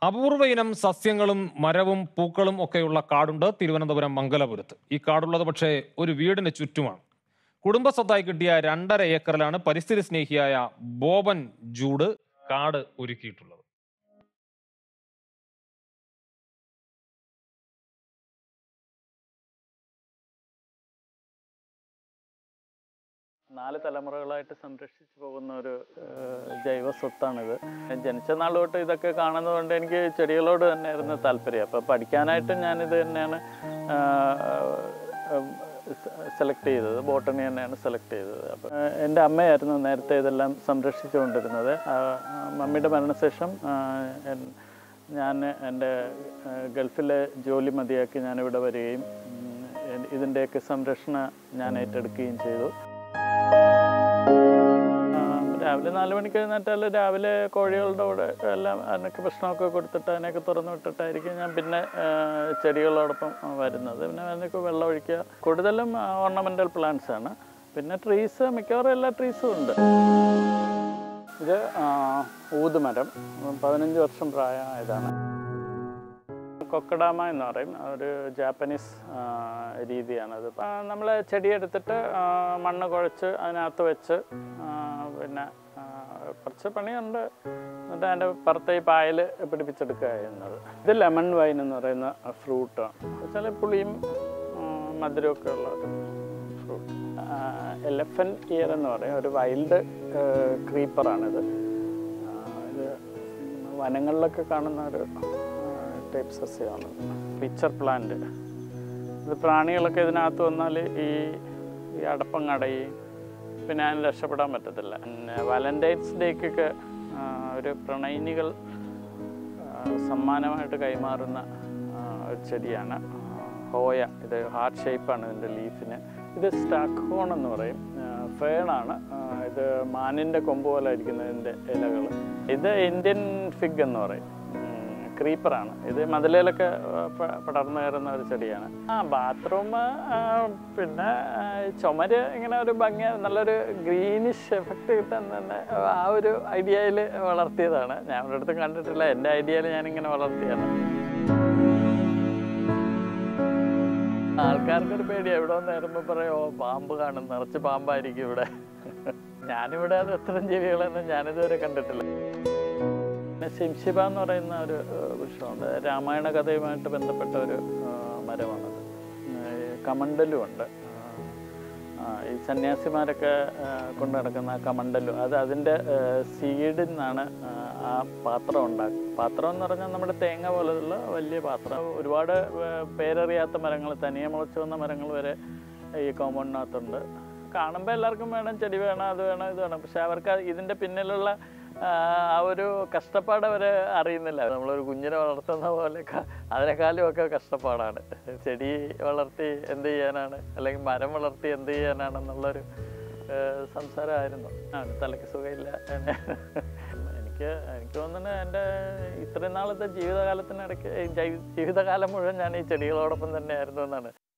അപൂർവ ഇനം സസ്യങ്ങളും മരവും പൂക്കളും ഒക്കെയുള്ള കാടുണ്ട് തിരുവനന്തപുരം മംഗലപുരത്ത് ഈ കാടുള്ളത് പക്ഷേ ഒരു വീടിന് ചുറ്റുമാണ് കുടുംബസ്വത്തായി കിട്ടിയ രണ്ടര ഏക്കറിലാണ് പരിസ്ഥിതി സ്നേഹിയായ ബോബൻ ജൂഡ് കാട് ഒരുക്കിയിട്ടുള്ളത് നാല് തലമുറകളായിട്ട് സംരക്ഷിച്ചു പോകുന്ന ഒരു ഏഹ്, ജൈവ സ്വത്താണിത് ഞാൻ ജനിച്ച നാൾ തൊട്ട് ഇതൊക്കെ കാണുന്നതുകൊണ്ട് എനിക്ക് ചെടികളോട് തന്നെയായിരുന്നു താല്പര്യം അപ്പോൾ പഠിക്കാനായിട്ട് ഞാനിത് തന്നെയാണ് സെലക്ട് ചെയ്തത് ബോട്ടണി തന്നെയാണ് സെലക്ട് ചെയ്തത് അപ്പോൾ എൻ്റെ അമ്മയായിരുന്നു നേരത്തെ ഇതെല്ലാം സംരക്ഷിച്ചുകൊണ്ടിരുന്നത് ആ, ആ, മമ്മിയുടെ മരണശേഷം ആ, എൻ- ഞാൻ എൻ്റെ ആ, ഗൾഫിലെ ജോലി മതിയാക്കി ഞാനിവിടെ വരികയും ഉം, എൻ- ഇതിൻ്റെയൊക്കെ സംരക്ഷണം ഞാൻ ഏറ്റെടുക്കുകയും ചെയ്തു ആ, രാവിലെ നാല് മണിക്ക് എഴുന്നേറ്റാൽ രാവിലെ കോഴികളുടെ കൂടെ എല്ലാം അതിനൊക്കെ ഭക്ഷണമൊക്കെ കൊടുത്തിട്ട് അതിനൊക്കെ തുറന്നു വിട്ടിട്ടായിരിക്കും ഞാൻ പിന്നെ ആ, ചെടികളോടൊപ്പം ആ, വരുന്നത് പിന്നെ അതിനൊക്കെ വെള്ളം ഒഴിക്കുക കൂടുതലും ഓർണമെൻ്റൽ പ്ലാന്റ്സ് ആണ് പിന്നെ ട്രീസ് മിക്കവാറും എല്ലാ ട്രീസും ഉണ്ട് ഇത് ആ, ഊതുമരം പതിനഞ്ച് വർഷം പ്രായമായതാണ് കൊക്കഡാമ എന്ന് പറയും ഒരു ജാപ്പനീസ് ആ, രീതിയാണത് നമ്മൾ ചെടി എടുത്തിട്ട് ആ, മണ്ണ് കുഴച്ച് അതിനകത്ത് വെച്ച് ആ, പിന്നെ ആ, കുറച്ച് പണിയുണ്ട് എന്നിട്ട് അതിൻ്റെ പുറത്ത് ഈ പായൽ പിടിപ്പിച്ചെടുക്കുക ചെയ്യുന്നത് ഇത് ലെമൺ വൈൻ എന്ന് പറയുന്ന ഫ്രൂട്ടാണ് വെച്ചാൽ പുളിയും ആ, മധുരമൊക്കെ ഉള്ള ഒരു ഫ്രൂട്ട് എലഫൻറ്റ് ഇയർ എന്ന് പറയും ഒരു വൈൽഡ് ക്രീപ്പറാണിത് ആ, ഇത് വനങ്ങളിലൊക്കെ കാണുന്ന ഒരു ടൈപ്പ് സസ്യമാണ് പിച്ചർ പ്ലാന്റ് ഇത് പ്രാണികളൊക്കെ ഇതിനകത്ത് വന്നാൽ ഈ ഈ അടപ്പം കടയും പിന്നെ അതിന് രക്ഷപ്പെടാൻ പറ്റത്തില്ല പിന്നെ വാലൻറ്റൈൻസ് ഡേക്കൊക്കെ ഒരു പ്രണയിനികൾ ആ, സമ്മാനമായിട്ട് കൈമാറുന്ന ആ, ഒരു ചെടിയാണ് ആ, ഹോയ ഇത് ഹാർട്ട് ഷേപ്പാണ് ഇതിൻ്റെ ലീഫിന് ഇത് സ്റ്റാക്ക് ഹോൺ എന്ന് പറയും ഫേണാണ് ഇത് മാനിൻ്റെ കൊമ്പ് പോലെ ഇരിക്കുന്ന ഇതിൻ്റെ ഇലകൾ ഇത് ഇന്ത്യൻ ഫിഗ് എന്ന് പറയും ക്രീപ്പറാണ് ഇത് മതിലയിലൊക്കെ ആ, പ- പടർന്നു കയറുന്ന ഒരു ചെടിയാണ് ആ ബാത്റൂം പിന്നെ ആ, ചുമര് ഇങ്ങനെ ഒരു ഭംഗി നല്ലൊരു ഗ്രീനിഷ് എഫക്റ്റ് കിട്ടാൻ തന്നെ ആ ഒരു ഐഡിയയിൽ വളർത്തിയതാണ് ഞാൻ ഇവിടെ അടുത്ത് കണ്ടിട്ടില്ല എൻ്റെ ഐഡിയയിൽ ഞാനിങ്ങനെ വളർത്തിയതാണ് ആൾക്കാർക്കൊരു പേടി എവിടെ ഒന്ന് ഇറങ്ങുമ്പോൾ പറയും ഓ പാമ്പ് കാണും നിറച്ച് പാമ്പായിരിക്കും ഇവിടെ ഞാനിവിടെ അത് എത്രയും ജീവികളൊന്നും ഞാനിതുവരെ കണ്ടിട്ടില്ല പിന്നെ ശിംശിബ എന്ന് പറയുന്ന ഒരു ഏഹ്, വൃക്ഷമുണ്ട് രാമായണ കഥയുമായിട്ട് ബന്ധപ്പെട്ട ഒരു ഏഹ്, മരമാണത് ഏഹ്, കമണ്ടലുമുണ്ട് ആ, ഈ സന്യാസിമാരൊക്കെ ഏഹ്, കൊണ്ടു നടക്കുന്ന ആ കമണ്ടലു അത് അതിൻ്റെ സീഡിൽ നിന്നാണ് ഏഹ്, ആ പാത്രം ഉണ്ടാക്കുക പാത്രം എന്ന് പറഞ്ഞാൽ നമ്മുടെ തേങ്ങ പോലെയുള്ള വലിയ പാത്രം ഒരുപാട് ഏഹ്, പേരറിയാത്ത മരങ്ങൾ തനിയെ മുളച്ചു വന്ന മരങ്ങൾ വരെ ഈ കോമ്പൗണ്ടിനകത്തുണ്ട് കാണുമ്പോൾ എല്ലാവർക്കും വേണം ചെടി വേണം അത് വേണം ഇത് വേണം പക്ഷെ അവർക്ക് അത് ഇതിൻ്റെ പിന്നിലുള്ള ആ, ആ ഒരു കഷ്ടപ്പാട് അവർ അറിയുന്നില്ല നമ്മളൊരു കുഞ്ഞിനെ വളർത്തുന്ന പോലെയൊക്കെ അതിനേക്കാളും ഒക്കെ കഷ്ടപ്പാടാണ് ചെടി വളർത്തി എന്ത് ചെയ്യാനാണ് അല്ലെങ്കിൽ മരം വളർത്തി എന്ത് ചെയ്യാനാണെന്നുള്ളൊരു ഏ, സംസാരമായിരുന്നു ആ തലയ്ക്ക് സുഖമില്ല എനിക്ക് എനിക്ക് തോന്നുന്നു എൻ്റെ ഇത്രയും നാളത്തെ ജീവിതകാലത്തിനിടയ്ക്ക് ഈ ജൈ- ജീവിതകാലം മുഴുവൻ ഞാൻ ഈ ചെടികളോടൊപ്പം തന്നെയായിരുന്നു എന്നാണ്